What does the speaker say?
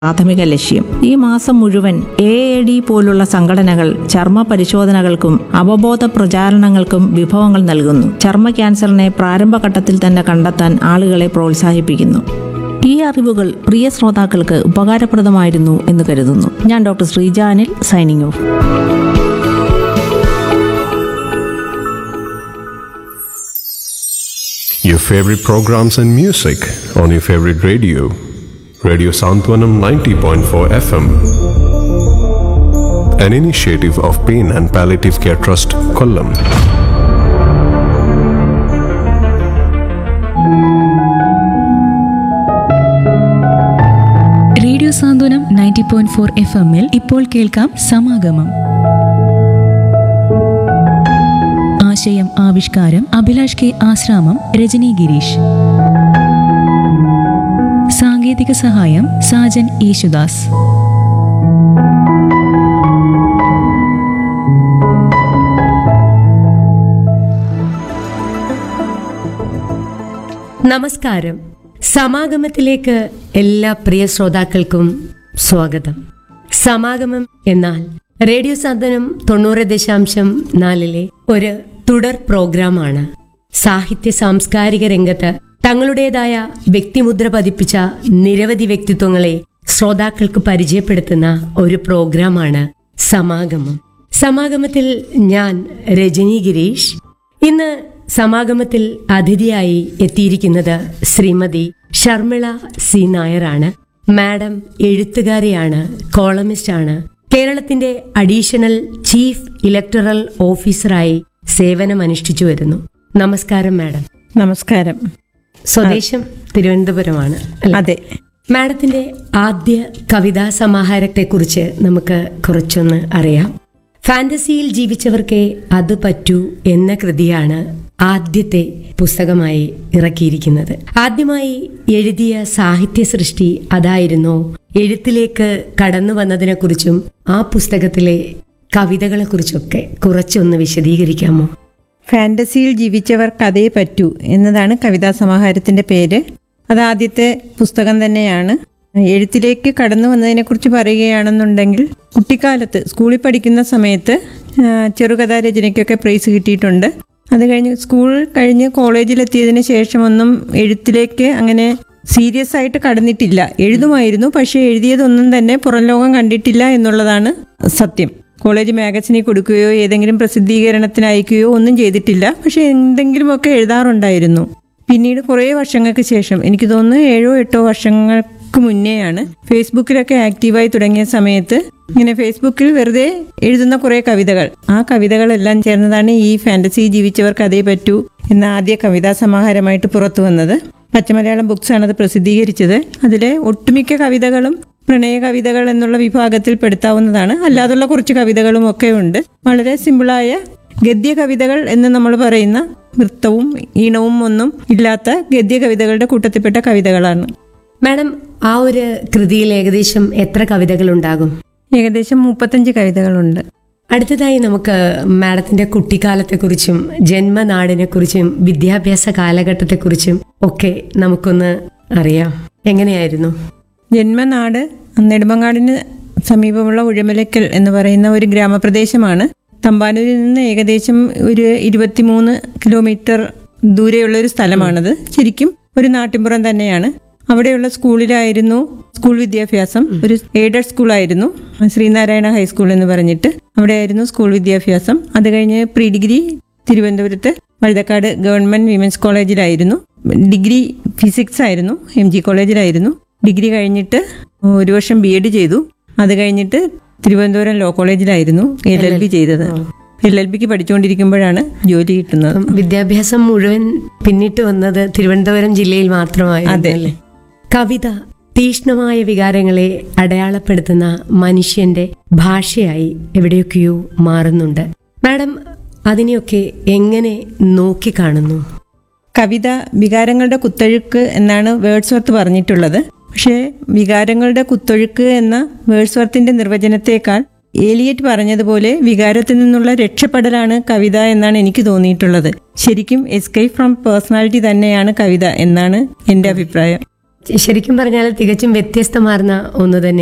പ്രാഥമിക ലക്ഷ്യം ഈ മാസം മുഴുവൻ എ എ ഡി പോലുള്ള സംഘടനകൾ ചർമ്മ പരിശോധനകൾക്കും അവബോധ പ്രചാരണങ്ങൾക്കും വിഭവങ്ങൾ നൽകുന്നു ചർമ്മ ക്യാൻസറിനെ പ്രാരംഭഘട്ടത്തിൽ തന്നെ കണ്ടെത്താൻ ആളുകളെ പ്രോത്സാഹിപ്പിക്കുന്നു ഈ അറിവുകൾ പ്രിയ ശ്രോതാക്കൾക്ക് ഉപകാരപ്രദമായിരുന്നു എന്ന് കരുതുന്നു ഞാൻ ഡോക്ടർ ശ്രീജാനിൽ signing off Your favorite programs and music on your favorite radio. Radio Santwanam 90.4 FM. An initiative of Pain and Palliative Care Trust, Kollam. Radio Santhwanam ninety point four F എമ്മിൽ ഇപ്പോൾ കേൾക്കാം സമാഗമം ആശയം ആവിഷ്കാരം അഭിലാഷ് കെ ആശ്രാമം രജനി ഗിരീഷ് സാങ്കേതിക സഹായം സാജൻ യേശുദാസ് നമസ്കാരം സമാഗമത്തിലേക്ക് എല്ലാ പ്രിയ ശ്രോതാക്കൾക്കും സ്വാഗതം സമാഗമം എന്നാൽ റേഡിയോ സാധനം തൊണ്ണൂറ് ദശാംശം നാലിലെ ഒരു തുടർ പ്രോഗ്രാമാണ് സാഹിത്യ സാംസ്കാരിക രംഗത്ത് തങ്ങളുടേതായ വ്യക്തിമുദ്ര പതിപ്പിച്ച നിരവധി വ്യക്തിത്വങ്ങളെ ശ്രോതാക്കൾക്ക് പരിചയപ്പെടുത്തുന്ന ഒരു പ്രോഗ്രാമാണ് സമാഗമം സമാഗമത്തിൽ ഞാൻ രജനി ഗിരീഷ് ഇന്ന് സമാഗമത്തിൽ അതിഥിയായി എത്തിയിരിക്കുന്നത് ശ്രീമതി ഷർമിള സി നായരാണ് മാഡം എഴുത്തുകാരിയാണ് കോളമിസ്റ്റാണ് കേരളത്തിന്റെ അഡീഷണൽ ചീഫ് ഇലക്ടറൽ ഓഫീസറായി സേവനമനുഷ്ഠിച്ചു വരുന്നു നമസ്കാരം മാഡം നമസ്കാരം സ്വദേശം തിരുവനന്തപുരമാണ് അല്ലേ? അതെ മാഡത്തിന്റെ ആദ്യ കവിതാ സമാഹാരത്തെക്കുറിച്ച് നമുക്ക് കുറച്ചൊന്ന് അറിയാം ഫാന്റസിയിൽ ജീവിച്ചവർക്കേ അത് പറ്റൂ എന്ന കൃതിയാണ് ആദ്യത്തെ പുസ്തകമായി ഇറക്കിയിരിക്കുന്നത് ആദ്യമായി എഴുതിയ സാഹിത്യ സൃഷ്ടി അതായിരുന്നോ എഴുത്തിലേക്ക് കടന്നു വന്നതിനെക്കുറിച്ചും ആ പുസ്തകത്തിലെ കവിതകളെക്കുറിച്ചൊക്കെ കുറച്ചൊന്ന് വിശദീകരിക്കാമോ ഫാന്റസിയിൽ ജീവിച്ചവർക്ക് അതേ പറ്റൂ എന്നതാണ് കവിതാ സമാഹാരത്തിന്റെ പേര് അത് ആദ്യത്തെ പുസ്തകം തന്നെയാണ് എഴുത്തിലേക്ക് കടന്നു വന്നതിനെക്കുറിച്ച് പറയുകയാണെന്നുണ്ടെങ്കിൽ കുട്ടിക്കാലത്ത് സ്കൂളിൽ പഠിക്കുന്ന സമയത്ത് ആ, ചെറുകഥാ രചനയ്ക്കൊക്കെ പ്രൈസ് കിട്ടിയിട്ടുണ്ട് അത് കഴിഞ്ഞ് സ്കൂൾ കഴിഞ്ഞ് കോളേജിലെത്തിയതിന് ശേഷമൊന്നും എഴുത്തിലേക്ക് അങ്ങനെ സീരിയസ് ആയിട്ട് കടന്നിട്ടില്ല എഴുതുമായിരുന്നു പക്ഷേ എഴുതിയതൊന്നും തന്നെ പുറം ലോകം കണ്ടിട്ടില്ല എന്നുള്ളതാണ് സത്യം കോളേജ് മാഗസിനിൽ കൊടുക്കുകയോ ഏതെങ്കിലും പ്രസിദ്ധീകരണത്തിന് അയക്കുകയോ ഒന്നും ചെയ്തിട്ടില്ല പക്ഷെ എന്തെങ്കിലുമൊക്കെ എഴുതാറുണ്ടായിരുന്നു പിന്നീട് കുറേ വർഷങ്ങൾക്ക് ശേഷം എനിക്ക് തോന്നുന്നു ഏഴോ എട്ടോ വർഷങ്ങൾക്ക് മുന്നേയാണ് ഫേസ്ബുക്കിലൊക്കെ ആക്റ്റീവായി തുടങ്ങിയ സമയത്ത് ഇങ്ങനെ ഫേസ്ബുക്കിൽ വെറുതെ എഴുതുന്ന കുറേ കവിതകൾ ആ കവിതകളെല്ലാം ചേർന്നതാണ് ഈ ഫാന്റസി ജീവിച്ചവർക്ക് അതേ പറ്റൂ എന്ന ആദ്യ കവിതാ സമാഹാരമായിട്ട് പുറത്തു വന്നത് പച്ചമലയാളം ബുക്സ് ആണ് അത് പ്രസിദ്ധീകരിച്ചത് അതിലെ ഒട്ടുമിക്ക കവിതകളും പ്രണയ കവിതകൾ എന്നുള്ള വിഭാഗത്തിൽ പെടുത്താവുന്നതാണ് അല്ലാതുള്ള കുറച്ച് കവിതകളും ഒക്കെ ഉണ്ട് വളരെ സിമ്പിളായ ഗദ്യ കവിതകൾ എന്ന് നമ്മൾ പറയുന്ന വൃത്തവും ഈണവും ഒന്നും ഇല്ലാത്ത ഗദ്യ കവിതകളുടെ കൂട്ടത്തിൽപ്പെട്ട കവിതകളാണ് മാഡം ആ ഒരു കൃതിയിൽ ഏകദേശം എത്ര കവിതകൾ ഉണ്ടാകും ഏകദേശം മുപ്പത്തഞ്ച് കവിതകളുണ്ട് അടുത്തതായി നമുക്ക് മാഡത്തിന്റെ കുട്ടിക്കാലത്തെക്കുറിച്ചും ജന്മനാടിനെക്കുറിച്ചും വിദ്യാഭ്യാസ കാലഘട്ടത്തെക്കുറിച്ചും ഒക്കെ നമുക്കൊന്ന് അറിയാം എങ്ങനെയായിരുന്നു ജന്മനാട് നെടുമങ്ങാടിന് സമീപമുള്ള ഉഴമലക്കൽ എന്ന് പറയുന്ന ഒരു ഗ്രാമപ്രദേശമാണ് തമ്പാനൂരിൽ നിന്ന് ഏകദേശം ഒരു ഇരുപത്തിമൂന്ന് കിലോമീറ്റർ ദൂരെയുള്ള ഒരു സ്ഥലമാണത് ശരിക്കും ഒരു നാട്ടിൻപുറം തന്നെയാണ് അവിടെയുള്ള സ്കൂളിലായിരുന്നു സ്കൂൾ വിദ്യാഭ്യാസം ഒരു എയ്ഡഡ് സ്കൂളായിരുന്നു ശ്രീനാരായണ ഹൈസ്കൂൾ എന്ന് പറഞ്ഞിട്ട് അവിടെയായിരുന്നു സ്കൂൾ വിദ്യാഭ്യാസം അത് കഴിഞ്ഞ് പ്രീ ഡിഗ്രി തിരുവനന്തപുരത്ത് വഴുതക്കാട് ഗവൺമെന്റ് വിമൻസ് കോളേജിലായിരുന്നു ഡിഗ്രി ഫിസിക്സ് ആയിരുന്നു എം ജി കോളേജിലായിരുന്നു ഡിഗ്രി കഴിഞ്ഞിട്ട് ഒരു വർഷം ബി എഡ് ചെയ്തു അത് കഴിഞ്ഞിട്ട് തിരുവനന്തപുരം ലോ കോളേജിലായിരുന്നു എൽ എൽ ബി ചെയ്തത് എൽ എൽ ബിക്ക് പഠിച്ചുകൊണ്ടിരിക്കുമ്പോഴാണ് ജോലി കിട്ടുന്നത് വിദ്യാഭ്യാസം മുഴുവൻ പിന്നിട്ട് വന്നത് തിരുവനന്തപുരം ജില്ലയിൽ മാത്രമായിരുന്നു അതെ. അല്ലേ കവിത തീഷ്ണമായ വികാരങ്ങളെ അടയാളപ്പെടുത്തുന്ന മനുഷ്യന്റെ ഭാഷയായി എവിടെയൊക്കെയോ മാറുന്നുണ്ട് മാഡം അതിനെയൊക്കെ എങ്ങനെ നോക്കിക്കാണുന്നു കവിത വികാരങ്ങളുടെ കുത്തൊഴുക്ക് എന്നാണ് വേർഡ്സ്വർത്ത് പറഞ്ഞിട്ടുള്ളത് പക്ഷേ വികാരങ്ങളുടെ കുത്തൊഴുക്ക് എന്ന വേർഡ്സ്വർത്തിന്റെ നിർവചനത്തേക്കാൾ ഏലിയറ്റ് പറഞ്ഞതുപോലെ വികാരത്തിൽ നിന്നുള്ള രക്ഷപ്പെടലാണ് കവിത എന്നാണ് എനിക്ക് തോന്നിയിട്ടുള്ളത് ശരിക്കും എസ്കേപ്പ് ഫ്രം പേഴ്സണാലിറ്റി തന്നെയാണ് കവിത എന്നാണ് എൻ്റെ അഭിപ്രായം ശരിക്കും പറഞ്ഞാൽ തികച്ചും വ്യത്യസ്തമാർന്ന ഒന്ന് തന്നെ